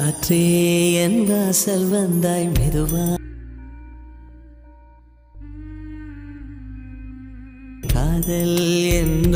காற்றே என் வாசல் வந்தாய் மெதுவா காதல் என்ற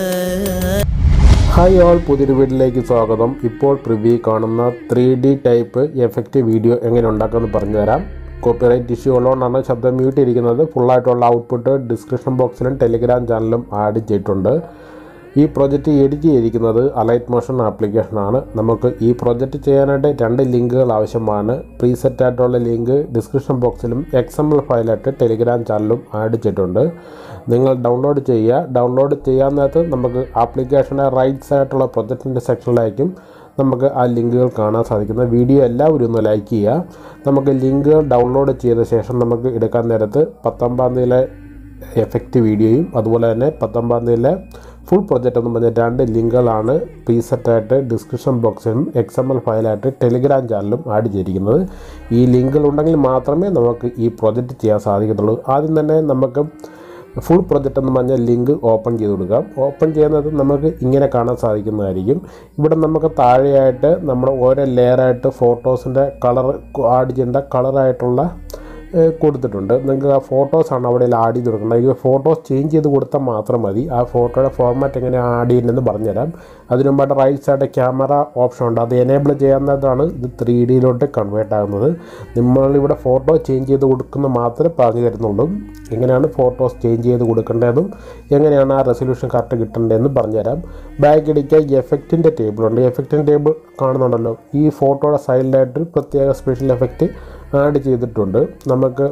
ഹായ് ഓൾ പുതിയൊരു വീട്ടിലേക്ക് സ്വാഗതം ഇപ്പോൾ പ്രിവ്യൂ കാണുന്ന three D type effect video എങ്ങനെ ഉണ്ടാക്കുമെന്ന് പറഞ്ഞുതരാം കോപ്പിറൈറ്റ് ഇഷ്യൂ ഉള്ളതുകൊണ്ടാണ് ശബ്ദം മ്യൂട്ട് ഇരിക്കുന്നത് ഫുള്ളായിട്ടുള്ള ഔട്ട്പുട്ട് ഡിസ്ക്രിപ്ഷൻ ബോക്സിലും ടെലിഗ്രാം ചാനലും ആഡ് ചെയ്തിട്ടുണ്ട് ഈ പ്രോജക്റ്റ് എഡിറ്റ് ചെയ്തിരിക്കുന്നത് അലൈറ്റ് മോഷൻ ആപ്ലിക്കേഷനാണ് നമുക്ക് ഈ പ്രോജക്റ്റ് ചെയ്യാനായിട്ട് രണ്ട് ലിങ്കുകൾ ആവശ്യമാണ് പ്രീസെറ്റ് ആയിട്ടുള്ള ലിങ്ക് ഡിസ്ക്രിപ്ഷൻ ബോക്സിലും എക്സ് എം എൽ ഫയലായിട്ട് ടെലിഗ്രാം ചാനലും ആഡ് ചെയ്തിട്ടുണ്ട് നിങ്ങൾ ഡൗൺലോഡ് ചെയ്യുക ഡൗൺലോഡ് ചെയ്യാൻ നേരത്ത് നമുക്ക് ആപ്ലിക്കേഷൻ്റെ റൈറ്റ് സൈഡായിട്ടുള്ള പ്രൊജക്റ്റിൻ്റെ സെക്ഷനിലായിരിക്കും നമുക്ക് ആ ലിങ്കുകൾ കാണാൻ സാധിക്കുന്നത് വീഡിയോ എല്ലാവരും ഒന്ന് ലൈക്ക് ചെയ്യുക നമുക്ക് ലിങ്കുകൾ ഡൗൺലോഡ് ചെയ്ത ശേഷം നമുക്ക് എടുക്കാൻ നേരത്ത് പത്തൊമ്പതാം തീയതിയിലെ എഫക്റ്റ് വീഡിയോയും അതുപോലെ തന്നെ പത്തൊമ്പതാം തീയതിയിലെ ഫുൾ പ്രൊജക്റ്റ് എന്ന് പറഞ്ഞ രണ്ട് ലിങ്കുകളാണ് പ്രീസെറ്റായിട്ട് ഡിസ്ക്രിപ്ഷൻ ബോക്സിലും എക്സ് എം എൽ ഫയലായിട്ട് ടെലിഗ്രാം ചാനലും ആഡ് ചെയ്തിരിക്കുന്നത് ഈ ലിങ്കുകൾ ഉണ്ടെങ്കിൽ മാത്രമേ നമുക്ക് ഈ പ്രൊജക്റ്റ് ചെയ്യാൻ സാധിക്കത്തുള്ളൂ ആദ്യം തന്നെ നമുക്ക് ഫുൾ പ്രൊജക്റ്റ് എന്ന് പറഞ്ഞ ലിങ്ക് ഓപ്പൺ ചെയ്ത് കൊടുക്കാം ഓപ്പൺ ചെയ്യുന്നത് നമുക്ക് ഇങ്ങനെ കാണാൻ സാധിക്കുന്നതായിരിക്കും ഇവിടെ നമുക്ക് താഴെയായിട്ട് നമ്മുടെ ഓരോ ലെയറായിട്ട് ഫോട്ടോസിൻ്റെ കളർ ആഡ് ചെയ്യേണ്ട കളറായിട്ടുള്ള ഏഹ് കൊടുത്തിട്ടുണ്ട് നിങ്ങൾക്ക് ആ ഫോട്ടോസാണ് അവിടെ ആഡ് ചെയ്ത് കൊടുക്കുന്നത് ഈ ഫോട്ടോസ് ചേഞ്ച് ചെയ്ത് കൊടുത്താൽ മാത്രം മതി ആ ഫോട്ടോയുടെ ഫോർമാറ്റ് എങ്ങനെ ആഡ് ചെയ്യുന്നതെന്ന് പറഞ്ഞുതരാം അതിനു മുമ്പായിട്ട് റൈറ്റ് സൈഡ് ക്യാമറ ഓപ്ഷൻ ഉണ്ട് അത് എനേബിൾ ചെയ്യാവുന്നതാണ് ഇത് ത്രീ ഡിയിലോട്ട് കൺവേർട്ട് ആകുന്നത് നമ്മളിവിടെ ഫോട്ടോ ചേഞ്ച് ചെയ്ത് കൊടുക്കുന്ന മാത്രമേ പറഞ്ഞു തരുന്നുള്ളൂ എങ്ങനെയാണ് ഫോട്ടോസ് ചേഞ്ച് ചെയ്ത് കൊടുക്കേണ്ടതും എങ്ങനെയാണ് ആ റെസൊല്യൂഷൻ കറക്റ്റ് കിട്ടേണ്ടതെന്ന് പറഞ്ഞുതരാം ബാക്ക് അടിക്കാൻ എഫക്റ്റിൻ്റെ ടേബിളുണ്ട് എഫക്റ്റിൻ്റെ ടേബിൾ കാണുന്നുണ്ടല്ലോ ഈ ഫോട്ടോയുടെ സൈഡിലായിട്ട് പ്രത്യേക സ്പെഷ്യൽ എഫക്റ്റ് ആഡ് ചെയ്തിട്ടുണ്ട് നമുക്ക്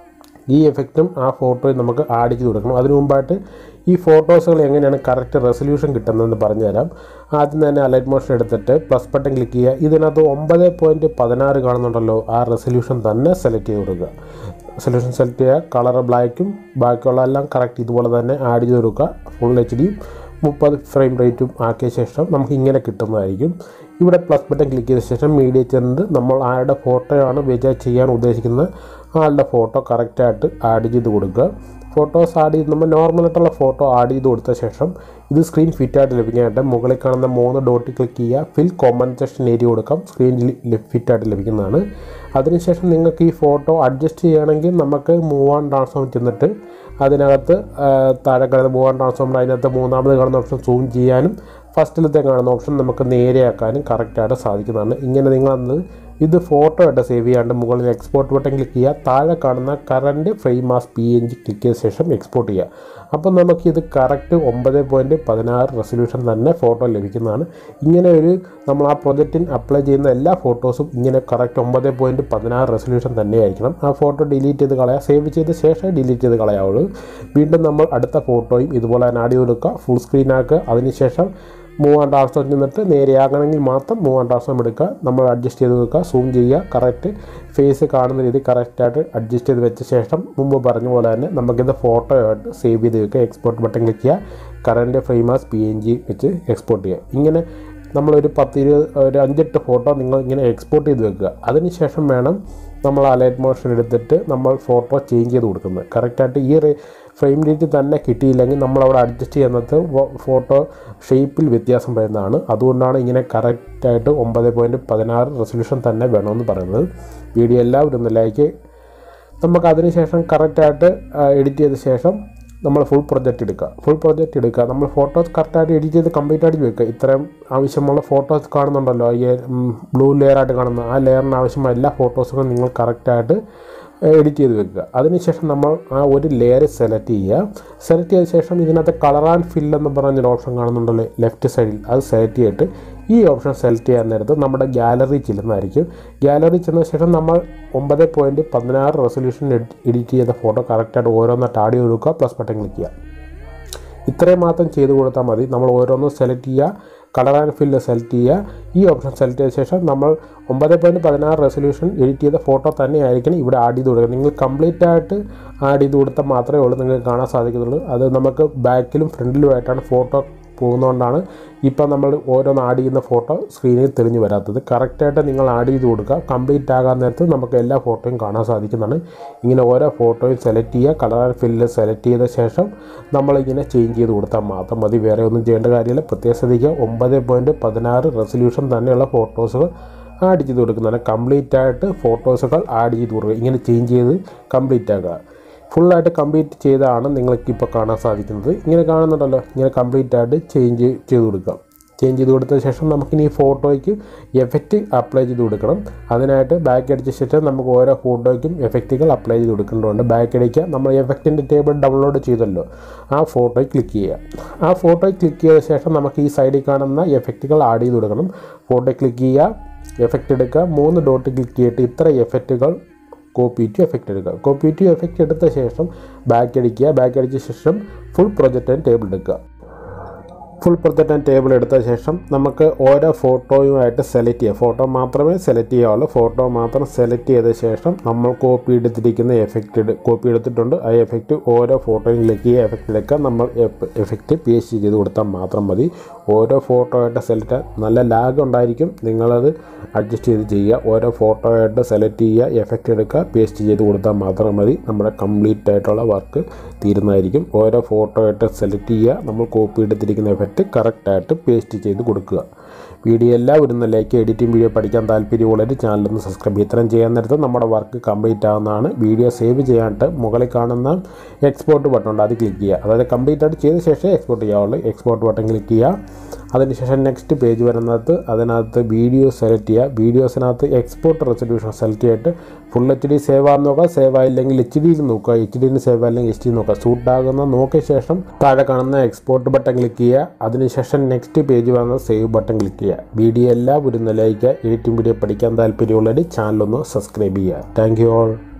ഈ എഫക്റ്റും ആ ഫോട്ടോയും നമുക്ക് ആഡ് ചെയ്ത് കൊടുക്കണം അതിനു മുമ്പായിട്ട് ഈ ഫോട്ടോസുകൾ എങ്ങനെയാണ് കറക്റ്റ് റെസൊല്യൂഷൻ കിട്ടുന്നതെന്ന് പറഞ്ഞുതരാം ആദ്യം തന്നെ അലൈറ്റ് മോഷൻ എടുത്തിട്ട് പ്ലസ് ബട്ടൺ ക്ലിക്ക് ചെയ്യുക ഇതിനകത്ത് ഒമ്പത് പോയിൻറ്റ് പതിനാറ് കാണുന്നുണ്ടല്ലോ ആ റെസൊല്യൂഷൻ തന്നെ സെലക്ട് ചെയ്ത് കൊടുക്കുക റെസൊല്യൂഷൻ സെലക്ട് ചെയ്യുക കളർ ബ്ലാക്കും ബാക്കിയുള്ള എല്ലാം കറക്റ്റ് ഇതുപോലെ തന്നെ ആഡ് ചെയ്ത് കൊടുക്കുക ഫുൾ എച്ച് ഡിയും മുപ്പത് ഫ്രെയിം റേറ്റും ആക്കിയ ശേഷം നമുക്ക് ഇങ്ങനെ കിട്ടുന്നതായിരിക്കും ഇവിടെ പ്ലസ് ബട്ടൺ ക്ലിക്ക് ചെയ്ത ശേഷം മീഡിയ ചെന്ന് നമ്മൾ ആരുടെ ഫോട്ടോയാണ് വെച്ച് ചെയ്യാൻ ഉദ്ദേശിക്കുന്നത് ആളുടെ ഫോട്ടോ കറക്റ്റായിട്ട് ആഡ് ചെയ്ത് കൊടുക്കുക ഫോട്ടോസ് ആഡ് ചെയ്ത് നമ്മൾ നോർമലായിട്ടുള്ള ഫോട്ടോ ആഡ് ചെയ്ത് കൊടുത്ത ശേഷം ഇത് സ്ക്രീൻ ഫിറ്റായിട്ട് ലഭിക്കാനായിട്ട് മുകളിൽ കാണുന്ന മൂന്ന് ഡോട്ടിൽ ക്ലിക്ക് ചെയ്യുക ഫിൽ കോമ്പൻസേഷൻ ഏരിയ കൊടുക്കാം സ്ക്രീനിൽ ഫിറ്റായിട്ട് ലഭിക്കുന്നതാണ് അതിനുശേഷം നിങ്ങൾക്ക് ഈ ഫോട്ടോ അഡ്ജസ്റ്റ് ചെയ്യുകയാണെങ്കിൽ നമുക്ക് മൂവ് ആൻഡ് ട്രാൻസ്ഫോം ചെന്നിട്ട് അതിനകത്ത് ആ, താഴെ കാണുന്ന മൂവ് ആൻഡ് ട്രാൻസ്ഫോം അതിനകത്ത് മൂന്നാമത് കാണുന്ന ഓപ്ഷൻ സൂം ചെയ്യാനും ഫസ്റ്റിലത്തെ കാണുന്ന ഓപ്ഷൻ നമുക്ക് നേരെയാക്കാനും കറക്റ്റായിട്ട് സാധിക്കുന്നതാണ് ഇങ്ങനെ നിങ്ങളന്ന് ഇത് ഫോട്ടോ ആയിട്ട് സേവ് ചെയ്യാണ്ട് മുകളിൽ എക്സ്പോർട്ട് ബട്ടൺ ക്ലിക്ക് ചെയ്യുക താഴെ കാണുന്ന current frame as P N G click ചെയ്ത ശേഷം എക്സ്പോർട്ട് ചെയ്യുക അപ്പോൾ നമുക്കിത് കറക്റ്റ് ഒമ്പത് പോയിൻറ്റ് പതിനാറ് റെസൊല്യൂഷൻ തന്നെ ഫോട്ടോ ലഭിക്കുന്നതാണ് ഇങ്ങനെ ഒരു നമ്മൾ ആ പ്രൊജക്റ്റിന് അപ്ലൈ ചെയ്യുന്ന എല്ലാ ഫോട്ടോസും ഇങ്ങനെ കറക്റ്റ് ഒമ്പത് പോയിൻറ്റ് പതിനാറ് റെസൊല്യൂഷൻ തന്നെയായിരിക്കണം ആ ഫോട്ടോ ഡിലീറ്റ് ചെയ്ത് കളയാം സേവ് ചെയ്ത ശേഷം ഡിലീറ്റ് ചെയ്ത് കളയാവുള്ളൂ വീണ്ടും നമ്മൾ അടുത്ത ഫോട്ടോയും ഇതുപോലെ തന്നെ ആഡ് ചെയ്ത് കൊടുക്കുക ഫുൾ സ്ക്രീൻ ആക്കുക അതിനുശേഷം മൂവ് ആൻഡ് ആർസം നിന്നിട്ട് നേരെയാകണമെങ്കിൽ മാത്രം മൂവ് ആൻഡ് ആർസം എടുക്കുക നമ്മൾ അഡ്ജസ്റ്റ് ചെയ്ത് വെക്കുക സൂം ചെയ്യുക കറക്റ്റ് ഫേസ് കാണുന്ന രീതി കറക്റ്റായിട്ട് അഡ്ജസ്റ്റ് ചെയ്ത് വെച്ച ശേഷം മുമ്പ് പറഞ്ഞ പോലെ തന്നെ നമുക്കിത് ഫോട്ടോ ആയിട്ട് സേവ് ചെയ്ത് വെക്കുക എക്സ്പോർട്ട് ബട്ടൺ ക്ലിക്ക് ചെയ്യുക current frame as P N G വെച്ച് എക്സ്പോർട്ട് ചെയ്യുക ഇങ്ങനെ നമ്മളൊരു പത്ത് ഇരുപത് ഒരു അഞ്ചെട്ട് ഫോട്ടോ നിങ്ങൾ ഇങ്ങനെ എക്സ്പോർട്ട് ചെയ്ത് വെക്കുക അതിനുശേഷം വേണം നമ്മൾ അലൈറ്റ് മോഷൻ എടുത്തിട്ട് നമ്മൾ ഫോട്ടോ ചേഞ്ച് ചെയ്ത് കൊടുക്കുന്നത് കറക്റ്റായിട്ട് ഈ ഫ്രെയിം റേറ്റ് തന്നെ കിട്ടിയില്ലെങ്കിൽ നമ്മളവിടെ അഡ്ജസ്റ്റ് ചെയ്യുന്നത് ഫോട്ടോ ഷേപ്പിൽ വ്യത്യാസം വരുന്നതാണ് അതുകൊണ്ടാണ് ഇങ്ങനെ കറക്റ്റായിട്ട് ഒമ്പത് പോയിൻറ്റ് പതിനാറ് റെസൊല്യൂഷൻ തന്നെ വേണമെന്ന് പറയുന്നത് വീഡിയോ എല്ലാവരും ഒന്ന് ലൈക്ക് നമുക്ക് അതിനുശേഷം കറക്റ്റായിട്ട് എഡിറ്റ് ചെയ്ത ശേഷം നമ്മൾ ഫുൾ പ്രൊജക്റ്റ് എടുക്കുക ഫുൾ പ്രൊജക്റ്റ് എടുക്കുക നമ്മൾ ഫോട്ടോസ് കറക്റ്റായിട്ട് എഡിറ്റ് ചെയ്ത് കംപ്ലീറ്റ് ആയിട്ട് വെക്കുക ഇത്രയും ആവശ്യമുള്ള ഫോട്ടോസ് കാണുന്നുണ്ടല്ലോ ഈ ബ്ലൂ ലെയറായിട്ട് കാണുന്ന ആ ലെയറിന് ആവശ്യമായ എല്ലാ ഫോട്ടോസുകളും നിങ്ങൾ കറക്റ്റായിട്ട് എഡിറ്റ് ചെയ്ത് വെക്കുക അതിനുശേഷം നമ്മൾ ആ ഒരു ലെയർ സെലക്ട് ചെയ്യുക സെലക്ട് ചെയ്ത ശേഷം ഇതിനകത്ത് കളർ ആൻഡ് ഫിൽ എന്ന് പറഞ്ഞൊരു ഓപ്ഷൻ കാണുന്നുണ്ടല്ലോ ലെഫ്റ്റ് സൈഡിൽ അത് സെലക്ട് ചെയ്തിട്ട് ഈ ഓപ്ഷൻ സെലക്ട് ചെയ്യാൻ നേരത്ത് നമ്മുടെ ഗാലറി ചെല്ലുന്നതായിരിക്കും ഗാലറി ചെന്ന ശേഷം നമ്മൾ ഒമ്പത് പോയിൻറ്റ് പതിനാറ് റെസൊല്യൂഷൻ എഡിറ്റ് ചെയ്ത ഫോട്ടോ കറക്റ്റായിട്ട് ഓരോന്നായിട്ട് ആഡ് ചെയ്ത് കൊടുക്കുക പ്ലസ് ബട്ടൺ ക്ലിക്ക് ചെയ്യുക ഇത്രയും മാത്രം ചെയ്ത് കൊടുത്താൽ മതി നമ്മൾ ഓരോന്നും സെലക്ട് ചെയ്യുക കളർ ആൻഡ് ഫില്ല് സെലക്ട് ചെയ്യുക ഈ ഓപ്ഷൻ സെലക്ട് ചെയ്ത ശേഷം നമ്മൾ ഒമ്പത് പോയിൻറ്റ് പതിനാറ് റെസൊല്യൂഷൻ എഡിറ്റ് ചെയ്ത ഫോട്ടോ തന്നെ ആയിരിക്കണം ഇവിടെ ആഡ് ചെയ്ത് കൊടുക്കുക നിങ്ങൾ കംപ്ലീറ്റ് ആയിട്ട് ആഡ് ചെയ്ത് കൊടുത്താൽ മാത്രമേ ഉള്ളൂ നിങ്ങൾക്ക് കാണാൻ സാധിക്കത്തുള്ളൂ അത് നമുക്ക് ബാക്കിലും ഫ്രണ്ടിലുമായിട്ടാണ് ഫോട്ടോ പോകുന്നതുകൊണ്ടാണ് ഇപ്പം നമ്മൾ ഓരോന്ന് ആഡ് ചെയ്യുന്ന ഫോട്ടോ സ്ക്രീനിൽ തെളിഞ്ഞു വരാത്തത് കറക്റ്റായിട്ട് നിങ്ങൾ ആഡ് ചെയ്ത് കൊടുക്കുക കംപ്ലീറ്റ് ആകാൻ നേരത്ത് നമുക്ക് എല്ലാ ഫോട്ടോയും കാണാൻ സാധിക്കുന്നതാണ് ഇങ്ങനെ ഓരോ ഫോട്ടോയും സെലക്ട് ചെയ്യുക കളർ ആൻഡ് ഫില്ല് സെലക്ട് ചെയ്ത ശേഷം നമ്മളിങ്ങനെ ചേഞ്ച് ചെയ്ത് കൊടുത്താൽ മാത്രം മതി വേറെ ഒന്നും ചെയ്യേണ്ട കാര്യമില്ല പ്രത്യേകം ശ്രദ്ധിക്കുക ഒമ്പത് പോയിൻറ്റ് പതിനാറ് റെസൊല്യൂഷൻ തന്നെയുള്ള ഫോട്ടോസുകൾ ആഡ് ചെയ്ത് കൊടുക്കുന്നത് കംപ്ലീറ്റ് ആയിട്ട് ഫോട്ടോസുകൾ ആഡ് ചെയ്ത് കൊടുക്കുക ഇങ്ങനെ ചേഞ്ച് ചെയ്ത് കംപ്ലീറ്റ് ആക്കുക ഫുള്ളായിട്ട് കംപ്ലീറ്റ് ചെയ്താണ് നിങ്ങൾക്ക് ഇപ്പോൾ കാണാൻ സാധിക്കുന്നത് ഇങ്ങനെ കാണുന്നുണ്ടല്ലോ ഇങ്ങനെ കംപ്ലീറ്റ് ആയിട്ട് ചേഞ്ച് ചെയ്ത് കൊടുക്കാം ചേഞ്ച് ചെയ്ത് കൊടുത്ത ശേഷം നമുക്കിനി ഈ ഫോട്ടോയ്ക്ക് എഫക്റ്റ് അപ്ലൈ ചെയ്ത് കൊടുക്കണം അതിനായിട്ട് ബാക്ക് അടിച്ച ശേഷം നമുക്ക് ഓരോ ഫോട്ടോയ്ക്കും എഫക്റ്റുകൾ അപ്ലൈ ചെയ്ത് കൊടുക്കേണ്ടതുണ്ട് ബാക്ക് അടിക്കുക നമ്മൾ എഫക്റ്റിൻ്റെ ടേബിൾ ഡൗൺലോഡ് ചെയ്തല്ലോ ആ ഫോട്ടോയിൽ ക്ലിക്ക് ചെയ്യുക ആ ഫോട്ടോയിൽ ക്ലിക്ക് ചെയ്ത ശേഷം നമുക്ക് ഈ സൈഡിൽ കാണുന്ന എഫക്റ്റുകൾ ആഡ് ചെയ്ത് കൊടുക്കണം ഫോട്ടോയിൽ ക്ലിക്ക് ചെയ്യുക എഫക്റ്റ് എടുക്കുക മൂന്ന് ഡോട്ട് ക്ലിക്ക് ചെയ്തിട്ട് ഇത്ര എഫക്റ്റുകൾ കോപ്പി ടു എഫക്റ്റ് എടുക്കുക കോപ്പി ടു എഫക്റ്റ് എടുത്ത ശേഷം ബാക്ക് അടിക്കുക ബാക്ക് അടിച്ച ശേഷം ഫുൾ പ്രൊജക്റ്റ് ടേബിൾ എടുക്കുക ഫുൾ പ്രൊജക്റ്റ് ആൻഡ് ടേബിൾ എടുത്ത ശേഷം നമുക്ക് ഓരോ ഫോട്ടോയുമായിട്ട് സെലക്ട് ചെയ്യാം ഫോട്ടോ മാത്രമേ സെലക്ട് ചെയ്യാവുള്ളൂ ഫോട്ടോ മാത്രം സെലക്ട് ചെയ്ത ശേഷം നമ്മൾ കോപ്പി എടുത്തിരിക്കുന്ന എഫക്റ്റ് കോപ്പി എടുത്തിട്ടുണ്ട് ആ എഫക്റ്റ് ഓരോ ഫോട്ടോയും ക്ലിക്ക് ചെയ്യുക എഫക്റ്റ് എടുക്കുക നമ്മൾ എഫക്റ്റ് പി എച്ച് ചെയ്ത് കൊടുത്താൽ മാത്രം മതി ഓരോ ഫോട്ടോ ആയിട്ട് സെലക്ട് നല്ല ലാഗ് ഉണ്ടായിരിക്കും നിങ്ങളത് അഡ്ജസ്റ്റ് ചെയ്ത് ചെയ്യുക ഓരോ ഫോട്ടോ ആയിട്ട് സെലക്ട് ചെയ്യുക എഫക്റ്റ് എടുക്കുക പേസ്റ്റ് ചെയ്ത് കൊടുത്താൽ മാത്രം മതി നമ്മുടെ കംപ്ലീറ്റ് ആയിട്ടുള്ള വർക്ക് തീരുന്നതായിരിക്കും ഓരോ ഫോട്ടോ ആയിട്ട് സെലക്ട് ചെയ്യുക നമ്മൾ കോപ്പി എടുത്തിരിക്കുന്ന എഫക്റ്റ് കറക്റ്റായിട്ട് പേസ്റ്റ് ചെയ്ത് കൊടുക്കുക വീഡിയോ എല്ലാവരും ലൈക്ക് എഡിറ്റിംഗ് വീഡിയോ പഠിക്കാൻ താല്പര്യമുള്ളവർ ചാനലൊന്ന് സബ്സ്ക്രൈബ് ചെയ്യുക ഇത്രയും ചെയ്യാൻ നേരത്ത് നമ്മുടെ വർക്ക് കംപ്ലീറ്റ് ആവുന്നതാണ് വീഡിയോ സേവ് ചെയ്യാനായിട്ട് മുകളിൽ കാണുന്ന എക്സ്പോർട്ട് ബട്ടൺ ഉണ്ട് അത് ക്ലിക്ക് ചെയ്യുക അതായത് കംപ്ലീറ്റ് ആയിട്ട് ചെയ്ത ശേഷം എക്സ്പോർട്ട് ചെയ്യാവുള്ളൂ എക്സ്പോർട്ട് ബട്ടൺ ക്ലിക്ക് ചെയ്യുക അതിനുശേഷം നെക്സ്റ്റ് പേജ് വരുന്നത് അതിനകത്ത് വീഡിയോ സെലക്ട് ചെയ്യുക വീഡിയോസിനകത്ത് എക്സ്പോർട്ട് റെസൊല്യൂഷൻ സെലക്ട് ചെയ്തിട്ട് ഫുൾ എച്ച് ഡി സേവ് ആകാൻ നോക്കുക സേവ് ആയില്ലെങ്കിൽ എച്ച് ഡിയിൽ നോക്കുക എച്ച് ഡിയിൽ സേവ് ആയില്ലെങ്കിൽ എച്ച് ഡി നോക്കുക സൂട്ട് ആകുന്ന നോക്കിയ ശേഷം താഴെ കാണുന്ന എക്സ്പോർട്ട് ബട്ടൺ ക്ലിക്ക് ചെയ്യുക അതിനുശേഷം നെക്സ്റ്റ് പേജ് വരുന്ന സേവ് ബട്ടൺ ക്ലിക്ക് ചെയ്യുക വീഡിയോ എല്ലാം ഒരു നിലയിക്കുക എഡിറ്റിംഗ് വീഡിയോ പഠിക്കാൻ താല്പര്യമുള്ളവർ ചാനലൊന്ന് സബ്സ്ക്രൈബ് ചെയ്യുക താങ്ക് യു ഓൾ